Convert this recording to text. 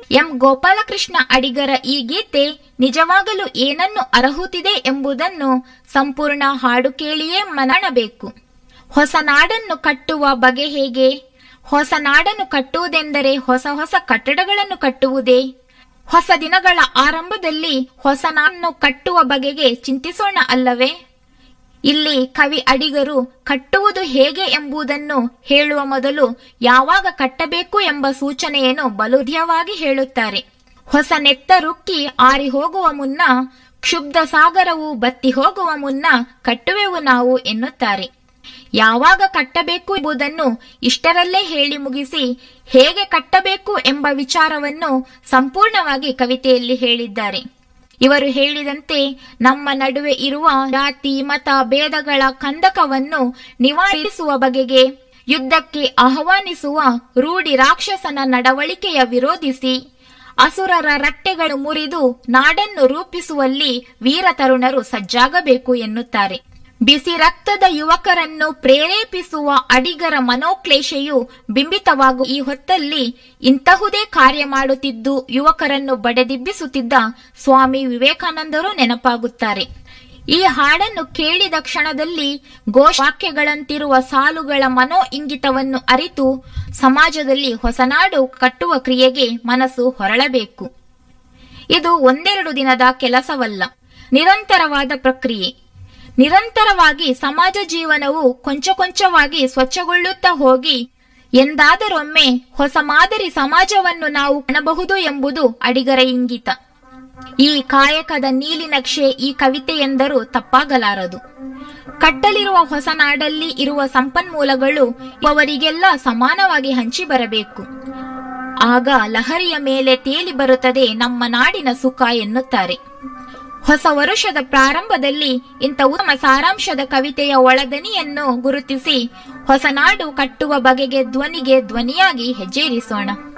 M Gopalakrishna ಅಡಿಗರ ಈ ಗೀತೆ ನಿಜವಾಗಲೂ ಏನನ್ನು ಅರಹುತ್ತಿದೆ ಎಂಬುದನ್ನು ಸಂಪೂರ್ಣ ಹಾಡು ಕೇಳಿಯೇ ಮನಣಬೇಕು ಹೊಸ ನಾಡನ್ನು ಕಟ್ಟುವ ಬಗೆ ಹೇಗೆ ಹೊಸ ನಾಡನ್ನು ಕಟ್ಟುವುದೆಂದರೆ ಹೊಸ ಹೊಸ ಕಟ್ಟಡಗಳನ್ನು ಕಟ್ಟುವುದೇ ಹೊಸ ದಿನಗಳ ಆರಂಭದಲ್ಲಿ ಹೊಸ ನಾಡನ್ನು ಕಟ್ಟುವ ಬಗೆಗೆ ಚಿಂತಿಸೋಣ ಅಲ್ಲವೇ ಇಲ್ಲಿ ಕವಿ ಅಡಿಗರು ಕಟ್ಟುವುದು ಹೇಗೆ ಎಂಬುದನ್ನು ಹೇಳುವ ಮೊದಲು ಯಾವಾಗ ಕಟ್ಟಬೇಕು ಎಂಬ ಸೂಚನೆಯನ್ನು ಬಲುಧ್ಯವಾಗಿ ಹೇಳುತ್ತಾರೆ ಹೊಸ ನೆತ್ತ ರುಕ್ಕಿ ಆರಿ ಹೋಗುವ ಮುನ್ನ ಕ್ಷುಬ್ಧ ಸಾಗರವು ಬತ್ತಿ ಹೋಗುವ ಮುನ್ನ ಕಟ್ಟುವೆವು ನಾವು ಎನ್ನುತ್ತಾರೆ ಯಾವಾಗ ಕಟ್ಟಬೇಕು ಎಂಬುದನ್ನು ಇಷ್ಟರಲ್ಲೇ ಹೇಳಿ ಮುಗಿಸಿ ಹೇಗೆ ಕಟ್ಟಬೇಕು ಎಂಬ ವಿಚಾರವನ್ನು ಸಂಪೂರ್ಣವಾಗಿ ಕವಿತೆಯಲ್ಲಿ ಹೇಳಿದ್ದಾರೆ ಇವರು ಹೇಳಿದಂತೆ ನಮ್ಮ ನಡುವೆ ಇರುವ ಜಾತಿ ಮತ ಭೇದಗಳ ಕಂದಕವನ್ನು ನಿವಾರಿಸುವ ಬಗೆಗೆ ಯುದ್ಧಕ್ಕೆ ಆಹ್ವಾನಿಸುವ ರೂಢಿ ರಾಕ್ಷಸನ ನಡವಳಿಕೆಯ ವಿರೋಧಿಸಿ ಅಸುರರ ರಟ್ಟೆಗಳು ಮುರಿದು ನಾಡನ್ನು ರೂಪಿಸುವಲ್ಲಿ ವೀರ ತರುಣರು ಸಜ್ಜಾಗಬೇಕು ಎನ್ನುತ್ತಾರೆ ಬಿಸಿ ರಕ್ತದ ಯುವಕರನ್ನು ಪ್ರೇರೇಪಿಸುವ ಅಡಿಗರ ಮನೋಕ್ಲೇಶೆಯು ಬಿಂಬಿತವಾಗುವ ಈ ಹೊತ್ತಲ್ಲಿ ಇಂತಹುದೇ ಕಾರ್ಯ ಮಾಡುತ್ತಿದ್ದು ಯುವಕರನ್ನು ಬಡೆದಿಬ್ಬಿಸುತ್ತಿದ್ದ ಸ್ವಾಮಿ ವಿವೇಕಾನಂದರು ನೆನಪಾಗುತ್ತಾರೆ ಈ ಹಾಡನ್ನು ಕೇಳಿದ ಕ್ಷಣದಲ್ಲಿ ಘೋಷವಾಕ್ಯಗಳಂತಿರುವ ಸಾಲುಗಳ ಮನೋ ಇಂಗಿತವನ್ನು ಅರಿತು ಸಮಾಜದಲ್ಲಿ ಹೊಸನಾಡು ಕಟ್ಟುವ ಕ್ರಿಯೆಗೆ ಮನಸ್ಸು ಹೊರಳಬೇಕು ಇದು ಒಂದೆರಡು ದಿನದ ಕೆಲಸವಲ್ಲ ನಿರಂತರವಾದ ಪ್ರಕ್ರಿಯೆ ನಿರಂತರವಾಗಿ ಸಮಾಜ ಜೀವನವು ಕೊಂಚ ಕೊಂಚವಾಗಿ ಸ್ವಚ್ಛಗೊಳ್ಳುತ್ತಾ ಹೋಗಿ ಎಂದಾದರೊಮ್ಮೆ ಹೊಸ ಮಾದರಿ ಸಮಾಜವನ್ನು ನಾವು ಕಾಣಬಹುದು ಎಂಬುದು ಅಡಿಗರ ಇಂಗಿತ ಈ ಕಾಯಕದ ನೀಲಿ ನಕ್ಷೆ ಈ ಕವಿತೆ ಎಂದರೂ ತಪ್ಪಾಗಲಾರದು ಕಟ್ಟಲಿರುವ ಹೊಸ ನಾಡಲ್ಲಿ ಇರುವ ಸಂಪನ್ಮೂಲಗಳು ಅವರಿಗೆಲ್ಲ ಸಮಾನವಾಗಿ ಹಂಚಿ ಬರಬೇಕು ಆಗ ಲಹರಿಯ ಮೇಲೆ ತೇಲಿ ಬರುತ್ತದೆ ನಮ್ಮ ನಾಡಿನ ಸುಖ ಎನ್ನುತ್ತಾರೆ ಹೊಸ ವರುಷದ ಪ್ರಾರಂಭದಲ್ಲಿ ಇಂಥ ಉತ್ತಮ ಸಾರಾಂಶದ ಕವಿತೆಯ ಒಳದನಿಯನ್ನು ಗುರುತಿಸಿ ಹೊಸ ನಾಡು ಕಟ್ಟುವ ಬಗೆಗೆ ಧ್ವನಿಗೆ ಧ್ವನಿಯಾಗಿ ಹೆಜ್ಜೇರಿಸೋಣ